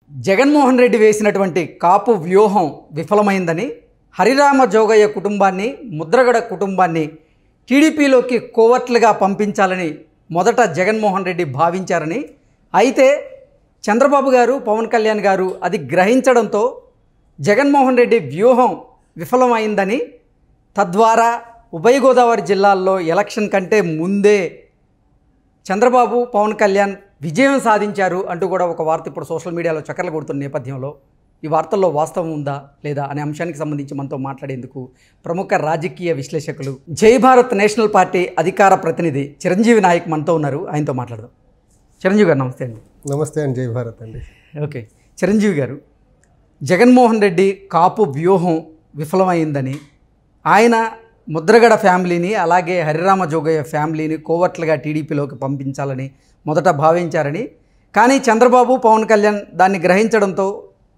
జగన్మోహన్ రెడ్డి వేసినటువంటి కాపు వ్యూహం విఫలమైందని హరిరామ జోగయ్య కుటుంబాన్ని ముద్రగడ కుటుంబాన్ని టీడీపీలోకి కోవర్ట్లుగా పంపించాలని మొదట జగన్మోహన్ రెడ్డి భావించారని అయితే చంద్రబాబు గారు పవన్ కళ్యాణ్ గారు అది గ్రహించడంతో జగన్మోహన్ రెడ్డి వ్యూహం విఫలమైందని తద్వారా ఉభయ గోదావరి జిల్లాల్లో ఎలక్షన్ కంటే ముందే చంద్రబాబు పవన్ కళ్యాణ్ విజయం సాధించారు అంటూ కూడా ఒక వార్త ఇప్పుడు సోషల్ మీడియాలో చక్కర్లు కొడుతున్న నేపథ్యంలో ఈ వార్తల్లో వాస్తవం ఉందా లేదా అనే అంశానికి సంబంధించి మనతో మాట్లాడేందుకు ప్రముఖ రాజకీయ విశ్లేషకులు జై భారత్ నేషనల్ పార్టీ అధికార ప్రతినిధి చిరంజీవి నాయక్ మనతో ఉన్నారు ఆయనతో మాట్లాడదాం చిరంజీవి గారు నమస్తే అండి నమస్తే అండి జై భారత్ అండి ఓకే చిరంజీవి గారు జగన్మోహన్ రెడ్డి కాపు వ్యూహం విఫలమైందని ఆయన ముద్రగడ ఫ్యామిలీని అలాగే హరిరామ జోగయ్య ఫ్యామిలీని కోవట్లుగా టీడీపీలోకి పంపించాలని మొదట భావించారని కానీ చంద్రబాబు పవన్ కళ్యాణ్ దాన్ని గ్రహించడంతో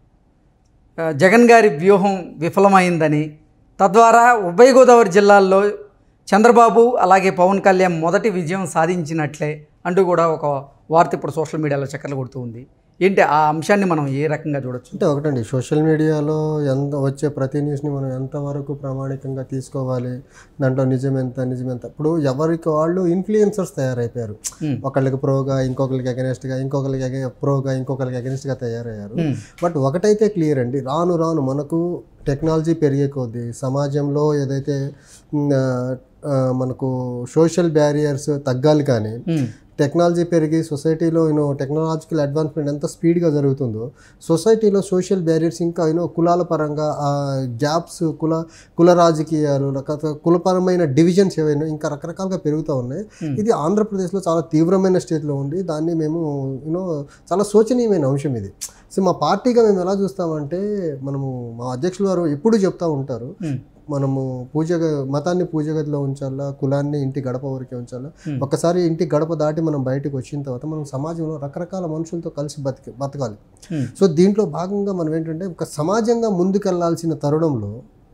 ఆ, జగన్ గారి వ్యూహం విఫలమైందని తద్వారా ఉభయ గోదావరి జిల్లాల్లో చంద్రబాబు అలాగే పవన్ కళ్యాణ్ మొదటి విజయం సాధించినట్లే అంటూ కూడా ఒక వార్త ఇప్పుడు సోషల్ మీడియాలో చక్కర్లు కొడుతూ ఉంది ఏంటి ఆ అంశాన్ని మనం ఏ రకంగా చూడొచ్చు అంటే ఒకటండి సోషల్ మీడియాలో ఎంత వచ్చే ప్రతి న్యూస్ని మనం ఎంతవరకు ప్రామాణికంగా తీసుకోవాలి దాంట్లో నిజం ఎంత నిజం ఎంత ఇప్పుడు ఎవరికి వాళ్ళు ఇన్ఫ్లుయెన్సర్స్ తయారైపోయారు Hmm. ఒకళ్ళకి ప్రోగా ఇంకొకరికి అగెనిస్ట్గా ఇంకొకరికి అగే- ప్రోగా ఇంకొకరికి అగెనిస్ట్గా తయారయ్యారు Hmm. బట్ ఒకటైతే క్లియర్ అండి రాను రాను మనకు టెక్నాలజీ పెరిగే కొద్దీ సమాజంలో ఏదైతే మ్, ఆ, మనకు సోషల్ బ్యారియర్స్ తగ్గాలి కానీ ఉమ్, టెక్నాలజీ పెరిగి సొసైటీలో యూనో టెక్నాలజికల్ అడ్వాన్స్మెంట్ ఎంత స్పీడ్గా జరుగుతుందో సొసైటీలో సోషల్ బ్యారియర్స్ ఇంకా యూనో కులాల పరంగా ఆ గ్యాప్స్ కుల కుల రాజకీయాలు లేకపోతే కులపరమైన డివిజన్స్ ఏవైనా ఇంకా రకరకాలుగా పెరుగుతూ ఉన్నాయి ఇది ఆంధ్రప్రదేశ్లో చాలా తీవ్రమైన స్టేట్లో ఉంది దాన్ని మేము యూనో చాలా శోచనీయమైన అంశం ఇది సో మా పార్టీగా మేము ఎలా చూస్తామంటే మనము మా అధ్యక్షులు వారు ఎప్పుడు చెప్తా ఉంటారు ఉమ్, మనము పూజ గ- మతాన్ని పూజ గదిలో ఉంచాలా కులాన్ని ఇంటి గడప వరకే ఉంచాలా Hmm. ఒక్కసారి ఇంటి గడప దాటి మనం బయటకు వచ్చిన తర్వాత మనం సమాజంలో రకరకాల మనుషులతో కలిసి బతికి బతకాలి ఉమ్, సో దీంట్లో భాగంగా మనం ఏంటంటే ఒక సమాజంగా ముందుకెళ్లాల్సిన తరుణంలో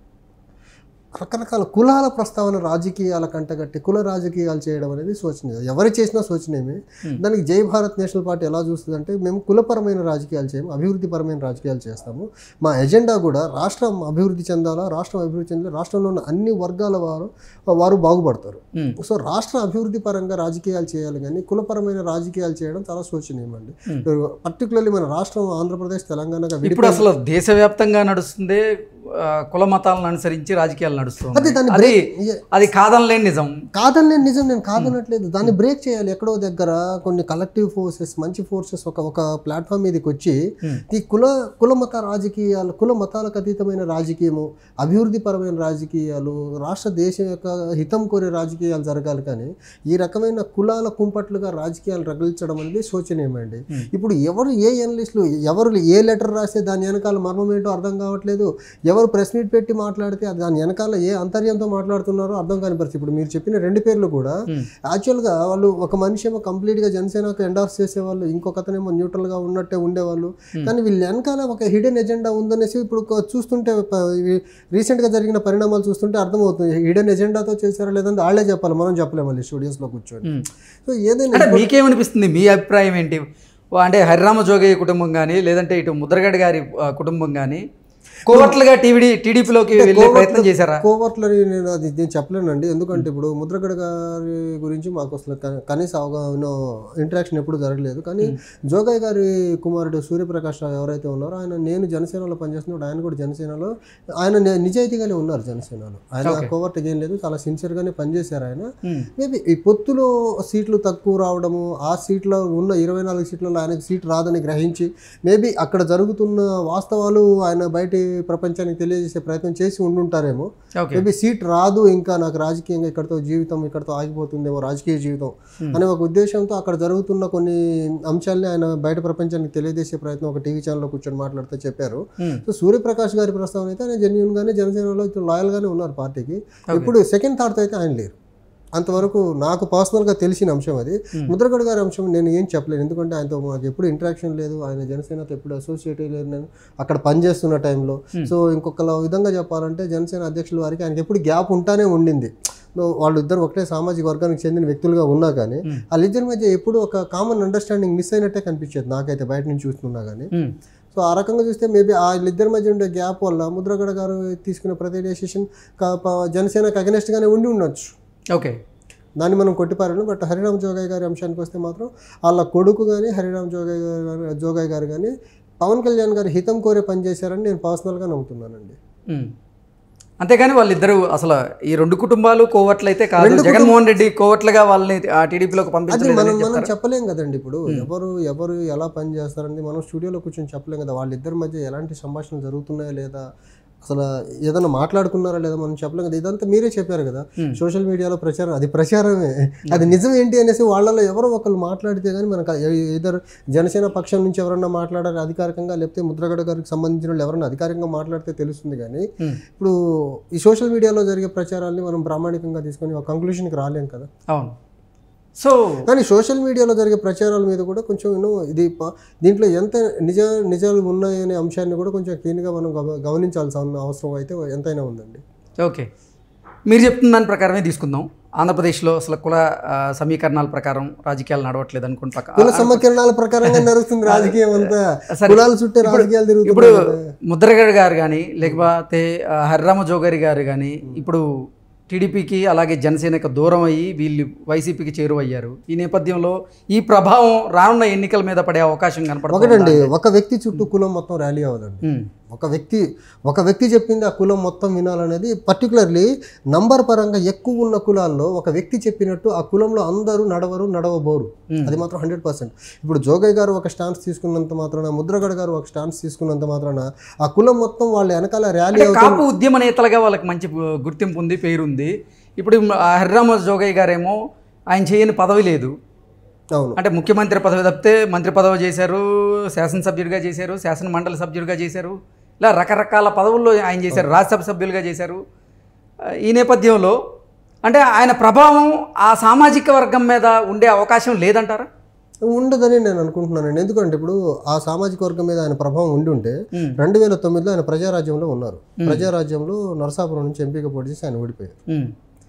రకరకాల కులాల ప్రస్తావన రాజకీయాల కంటగట్టి కుల రాజకీయాలు చేయడం అనేది శోచనీయం ఎవరు చేసినా శోచనీయమే దానికి జై భారత్ నేషనల్ పార్టీ ఎలా చూస్తుందంటే మేము కులపరమైన రాజకీయాలు చేయము అభివృద్ధిపరమైన రాజకీయాలు చేస్తాము మా ఎజెండా కూడా రాష్ట్రం అభివృద్ధి చెందాలా రాష్ట్రం అభివృద్ధి చెందాలి రాష్ట్రంలో ఉన్న అన్ని వర్గాల వారు వారు బాగుపడతారు ఉమ్. సో రాష్ట్ర అభివృద్ధి పరంగా రాజకీయాలు చేయాలి కానీ కులపరమైన రాజకీయాలు చేయడం చాలా శోచనీయం అండి పర్టికులర్లీ మన రాష్ట్రం ఆంధ్రప్రదేశ్ తెలంగాణగా విడి ఇప్పుడు అసలు దేశవ్యాప్తంగా నడుస్తుంది ఆ, కుల మతాలను అనుసరించి రాజకీయాలు అదే నడుస్తుంది దాన్ని అది బ్రేక్ అది కాదనలేని నిజం కాదని నేను నిజం నేను కాదనట్లేదు దాన్ని బ్రేక్ చేయాలి ఎక్కడో దగ్గర కొన్ని కలెక్టివ్ ఫోర్సెస్ మంచి ఫోర్సెస్ ఒక ఒక ప్లాట్ఫామ్ మీదకి వచ్చి Hmm. ఈ కుల కుల మత రాజకీయాలు కుల మతాలకు అతీతమైన రాజకీయము అభివృద్ధిపరమైన రాజకీయాలు రాష్ట్ర దేశం యొక్క హితం కోరే రాజకీయాలు జరగాలి కానీ ఈ రకమైన కులాల కుంపట్లుగా రాజకీయాలు రగిల్చడం అనేది శోచనీయమండి ఇప్పుడు ఎవరు ఏ ఎనలిస్టులు ఎవరు ఏ లెటర్ రాస్తే దాని వెనకాల మర్మం ఏంటో అర్థం కావట్లేదు ఎవరు ప్రెస్ మీట్ పెట్టి మాట్లాడితే అది దాని వెనకాల ఏ అంతర్యంతో మాట్లాడుతున్నారో అర్థం కాని పరిస్థితి ఇప్పుడు మీరు చెప్పిన రెండు పేర్లు కూడా Hmm. యాక్చువల్గా వాళ్ళు ఒక మనిషి ఏమో కంప్లీట్గా జనసేనకు ఎండార్స్ చేసేవాళ్ళు ఇంకొక అతనేమో న్యూట్రల్గా ఉన్నట్టే ఉండేవాళ్ళు కానీ వీళ్ళ వెనకాల ఒక హిడెన్ ఎజెండా ఉందనేసి ఇప్పుడు ఒక చూస్తుంటే ప- ఇవి రీసెంట్గా జరిగిన పరిణామాలు చూస్తుంటే అర్థమవుతుంది హిడెన్ ఎజెండాతో చేశారా లేదంటే వాళ్ళే చెప్పాలి మనం చెప్పలేము మళ్ళీ స్టూడియోస్లో కూర్చొని ఉమ్. సో ఏదైనా అంటే మీకేమనిపిస్తుంది మీ అభిప్రాయం ఏంటి ఓ అంటే హరిరామ జోగయ్య కుటుంబం కానీ లేదంటే ఇటు ముద్రగడ గారి ఆ, కుటుంబం కానీ కోవట్లుగా టీవీ టీడీపీలోకి వెళ్ళే ప్రయత్నం చేశారా కోవర్ట్లని నేను అది నేను చెప్పలేనండి ఎందుకంటే ఇప్పుడు ముద్రగడ గారి గురించి మాకు అసలు క- కనీస అవగాహన ఇంటరాక్షన్ ఎప్పుడు జరగలేదు కానీ జోగయ్య గారి కుమారుడు సూర్యప్రకాష్ రావు ఎవరైతే ఉన్నారో ఆయన నేను జనసేనలో పనిచేస్తున్నప్పుడు ఆయన కూడా జనసేనలో ఆయన ని- నిజాయితీగానే ఉన్నారు జనసేనలో ఆయన కోవర్ట్ ఏం లేదు చాలా సిన్సియర్గానే పనిచేశారు ఆయన ఉమ్, మేబీ ఈ పొత్తులో సీట్లు తక్కువ రావడము ఆ సీట్లో ఉన్న ఇరవై నాలుగు సీట్లలో ఆయనకి సీట్ రాదని గ్రహించి మేబీ అక్కడ జరుగుతున్న వాస్తవాలు ఆయన బయటి ప్రపంచానికి తెలియజేసే ప్రయత్నం చేసి ఉండుంటారేమో ఓకే మేబీ సీట్ రాదు ఇంకా నాకు రాజకీయంగా ఇక్కడతో జీవితం ఇక్కడతో ఆగిపోతుందేమో రాజకీయ జీవితం అనే ఒక ఉద్దేశంతో అక్కడ జరుగుతున్న కొన్ని అంశాలని ఆయన బయట ప్రపంచానికి తెలియజేసే ప్రయత్నం ఒక టీవీ ఛానల్లో కూర్చొని మాట్లాడుతూ చెప్పారు ఉమ్, సో సూర్యప్రకాష్ గారి ప్రస్తావన అయితే ఆయన జెన్యున్ గానే జనసేనలో లాయల్ గానే ఉన్నారు పార్టీకి ఇప్పుడు సెకండ్ థాట్ అయితే ఆయన లేరు అంతవరకు నాకు పర్సనల్గా తెలిసిన అంశం అది ముద్రగడ గారి అంశం నేను ఏం చెప్పలేను ఎందుకంటే ఆయనతో మాకు ఎప్పుడు ఇంటరాక్షన్ లేదు ఆయన జనసేనతో ఎప్పుడు అసోసియేట్ లేదు నేను అక్కడ పనిచేస్తున్న టైంలో సో ఇంకొక విధంగా చెప్పాలంటే జనసేన అధ్యక్షుల వారికి ఆయనకి ఎప్పుడు గ్యాప్ ఉంటానే ఉండింది వాళ్ళిద్దరు ఒకటే సామాజిక వర్గానికి చెందిన వ్యక్తులుగా ఉన్నా కానీ వాళ్ళిద్దరి మధ్య ఎప్పుడు ఒక కామన్ అండర్స్టాండింగ్ మిస్ అయినట్టే కనిపించేది నాకైతే బయట నుంచి చూస్తున్నా కానీ ఉమ్. సో ఆ రకంగా చూస్తే మేబీ వాళ్ళిద్దరి మధ్య ఉండే గ్యాప్ వల్ల ముద్రగడ గారు తీసుకునే ప్రతి డెసిషన్ జనసేనకు అగనెస్ట్గానే ఉండి ఉండొచ్చు ఓకే దాన్ని మనం కొట్టిపారాను బట్ హరిరామ్ జోగయ్య గారి అంశానికి వస్తే మాత్రం వాళ్ళ కొడుకు కానీ హరిరామ్ జోగయ్య గారు జోగయ్య గారు కానీ పవన్ కళ్యాణ్ గారు హితం కోరే పనిచేశారని నేను పర్సనల్గా నమ్ముతున్నానండి ఉమ్. అంతేగాని వాళ్ళిద్దరూ అసలు ఈ రెండు కుటుంబాలు కోవట్లు అయితే కాదు జగన్మోహన్ రెడ్డి కోవట్లుగా వాళ్ళని ఆ టీడీపీలోకి అది పంపించలేదు మనం మనం చెప్పలేం కదండి ఇప్పుడు ఎవరు ఎవరు ఎలా పని చేస్తారని మనం స్టూడియోలో కూర్చొని చెప్పలేం కదా వాళ్ళిద్దరి మధ్య ఎలాంటి సంభాషణలు జరుగుతున్నాయా లేదా అసలు ఏదైనా మాట్లాడుకున్నారా లేదా మనం చెప్పలేం కదా ఇదంతా మీరే చెప్పారు కదా సోషల్ మీడియాలో ప్రచారం అది ప్రచారమే అది నిజం ఏంటి అనేసి వాళ్ళలో ఎవరో ఒకరు మాట్లాడితే కానీ మనకు ఇద్దరు జనసేన పక్షం నుంచి ఎవరన్నా మాట్లాడారు అధికారికంగా లేకపోతే ముద్రగడ గారికి సంబంధించిన వాళ్ళు ఎవరన్నా అధికారికంగా మాట్లాడితే తెలుస్తుంది కానీ ఉమ్. ఇప్పుడు ఈ సోషల్ మీడియాలో జరిగే ప్రచారాల్ని మనం ప్రామాణికంగా తీసుకొని ఒక కంక్లూషన్కి రాలేం కదా అవును సో కానీ సోషల్ మీడియాలో జరిగే ప్రచారాల మీద కూడా కొంచెం యూనో ఇది ప- దీంట్లో ఎంత నిజ నిజాలు ఉన్నాయనే అంశాన్ని కూడా కొంచెం క్లీన్గా మనం గమ- గమనించాల్సిన అవసరం అయితే ఎంతైనా ఉందండి ఓకే మీరు చెప్తున్న దాని ప్రకారమే తీసుకుందాం ఆంధ్రప్రదేశ్లో అసలు కుల ఆ, సమీకరణాల ప్రకారం రాజకీయాలు నడవట్లేదు అనుకుంటా కుల సమీకరణాల ప్రకారంగా నడుస్తుంది రాజకీయం అంతా సరే. కులాల చుట్టే రాజకీయాలు ఇప్పుడు తిరుగుతున్నాయి ముద్రగడ గారు కానీ లేకపోతే ఆ, హరిరామ జోగారి గారు కానీ ఇప్పుడు టీడీపీకి అలాగే జనసేనకు దూరం అయ్యి వీళ్ళు వైసీపీకి చేరువయ్యారు ఈ నేపథ్యంలో ఈ ప్రభావం రానున్న ఎన్నికల మీద పడే అవకాశం కనపడుతుంది ఒకటండి ఒక వ్యక్తి చుట్టూ కులం మొత్తం ర్యాలీ అవ్వదండి ఒక వ్యక్తి ఒక వ్యక్తి చెప్పింది ఆ కులం మొత్తం వినాలనేది పర్టికులర్లీ నంబర్ పరంగా ఎక్కువ ఉన్న కులాల్లో ఒక వ్యక్తి చెప్పినట్టు ఆ కులంలో అందరూ నడవరు నడవబోరు అది మాత్రం హండ్రెడ్ పర్సెంట్ ఇప్పుడు జోగయ్య గారు ఒక స్టాన్స్ తీసుకున్నంత మాత్రాన ముద్రగడ గారు ఒక స్టాన్స్ తీసుకున్నంత మాత్రాన ఆ కులం మొత్తం వాళ్ళ వెనకాల ర్యాలీ అంటే కాపు ఉద్యమ నేతలుగా వాళ్ళకి మంచి గుర్తింపు ఉంది పేరుంది ఇప్పుడు ఆ హరిరామ జోగయ్య గారేమో ఆయన చేయని పదవి లేదు అవును అంటే ముఖ్యమంత్రి పదవి తప్పితే మంత్రి పదవి చేశారు శాసనసభ్యుడిగా చేశారు శాసన మండలి సభ్యుడిగా చేశారు ఇలా రకరకాల పదవుల్లో ఆయన చేశారు రాజ్యసభ సభ్యులుగా చేశారు ఆ, ఈ నేపథ్యంలో అంటే ఆయన ప్రభావం ఆ సామాజిక వర్గం మీద ఉండే అవకాశం లేదంటారా ఉండదని నేను అనుకుంటున్నానండి ఎందుకంటే ఇప్పుడు ఆ సామాజిక వర్గం మీద ఆయన ప్రభావం ఉండి ఉంటే మ్మ్. రెండు వేల తొమ్మిదిలో ఆయన ప్రజారాజ్యంలో ఉన్నారు ప్రజారాజ్యంలో నరసాపురం నుంచి ఎంపీగా పోటీ చేసి ఆయన ఓడిపోయారు ఉమ్,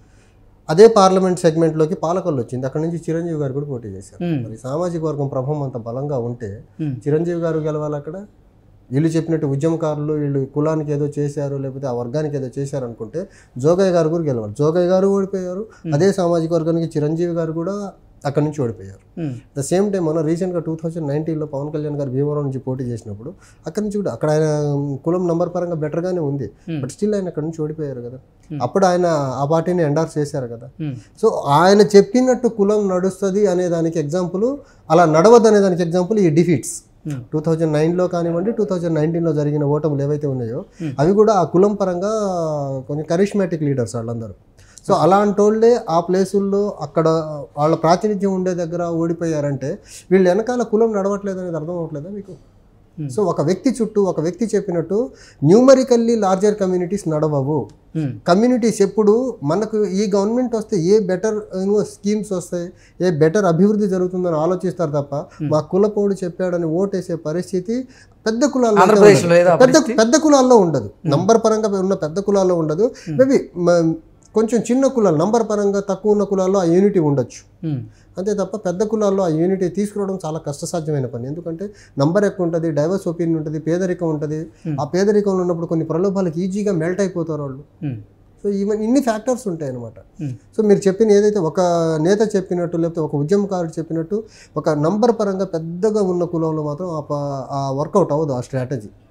అదే పార్లమెంట్ సెగ్మెంట్లోకి పాలకొల్లు వచ్చింది అక్కడ నుంచి చిరంజీవి గారు కూడా పోటీ చేశారు మ్మ్. మరి సామాజిక వర్గం ప్రభావం అంత బలంగా ఉంటే ఉమ్, చిరంజీవి గారు గెలవాలి అక్కడ వీళ్ళు చెప్పినట్టు ఉద్యమకారులు వీళ్ళు కులానికి ఏదో చేశారు లేకపోతే ఆ వర్గానికి ఏదో చేశారు అనుకుంటే జోగయ్య గారు కూడా గెలవాలి జోగయ్య గారు ఓడిపోయారు అదే సామాజిక వర్గానికి చిరంజీవి గారు కూడా అక్కడ నుంచి ఓడిపోయారు ఉమ్, ద సేమ్ టైం మనం రీసెంట్గా టూ థౌజండ్ నైన్టీన్లో పవన్ కళ్యాణ్ గారు భీమవరం నుంచి పోటీ చేసినప్పుడు అక్కడ నుంచి కూడా అక్కడ ఆయన కులం నంబర్ పరంగా బెటర్గానే ఉంది బట్ స్టిల్ ఆయన అక్కడ నుంచి ఓడిపోయారు కదా అప్పుడు ఆయన ఆ పార్టీని ఎండార్స్ చేశారు కదా ఉమ్, సో ఆయన చెప్పినట్టు కులం నడుస్తుంది అనే దానికి ఎగ్జాంపుల్ అలా నడవద్దు అనే దానికి ఎగ్జాంపుల్ ఈ డిఫీట్స్ Hmm. టూ థౌజండ్ నైన్లో కానివ్వండి టూ థౌజండ్ నైన్టీన్లో జరిగిన ఓటములు ఏవైతే ఉన్నాయో అవి కూడా ఆ కులం పరంగా కొంచెం కరిష్మాటిక్ లీడర్స్ వాళ్ళందరూ సో అలాంటి వాళ్ళే ఆ ప్లేసుల్లో అక్కడ వాళ్ళ ప్రాతినిధ్యం ఉండే దగ్గర ఓడిపోయారంటే వీళ్ళు వెనకాల కులం నడవట్లేదు అనేది అర్థం అవ్వట్లేదా మీకు Hmm. సో ఒక వ్యక్తి చుట్టూ ఒక వ్యక్తి చెప్పినట్టు న్యూమరికల్లీ లార్జర్ కమ్యూనిటీస్ నడవవు ఉమ్, కమ్యూనిటీస్ ఎప్పుడు మనకు ఈ గవర్నమెంట్ వస్తే ఏ బెటర్ స్కీమ్స్ వస్తాయి ఏ బెటర్ అభివృద్ధి జరుగుతుందని ఆలోచిస్తారు తప్ప మా కులపోడు చెప్పాడని ఓటేసే పరిస్థితి పెద్ద కులాల్లో అయితే ఆంధ్రప్రదేశ్లో ఉండదు. లేదా పెద్ద పెద్ద కులాల్లో ఉండదు నంబర్ పరంగా ఉన్న పెద్ద కులాల్లో ఉండదు మేబీ కొంచెం చిన్న కులాలు నంబర్ పరంగా తక్కువ ఉన్న కులాల్లో ఆ యూనిటీ ఉండొచ్చు ఉమ్, అంతే తప్ప పెద్ద కులాల్లో ఆ యూనిటీ తీసుకురావడం చాలా కష్టసాధ్యమైన పని ఎందుకంటే నంబర్ ఎక్కువ ఉంటుంది డైవర్స్ ఒపీనియన్ ఉంటుంది పేదరికం ఉంటుంది ఆ పేదరికంలో ఉన్నప్పుడు కొన్ని ప్రలోభాలకు ఈజీగా మెల్ట్ అయిపోతారు వాళ్ళు ఉమ్, సో ఈవెన్ ఇన్ని ఫ్యాక్టర్స్ ఉంటాయి అనమాట Hmm. సో మీరు చెప్పిన ఏదైతే ఒక నేత చెప్పినట్టు లేకపోతే ఒక ఉద్యమకారుడు చెప్పినట్టు ఒక నంబర్ పరంగా పెద్దగా ఉన్న కులంలో మాత్రం ఆ ప- ఆ వర్కౌట్ అవ్వదు ఆ స్ట్రాటజీ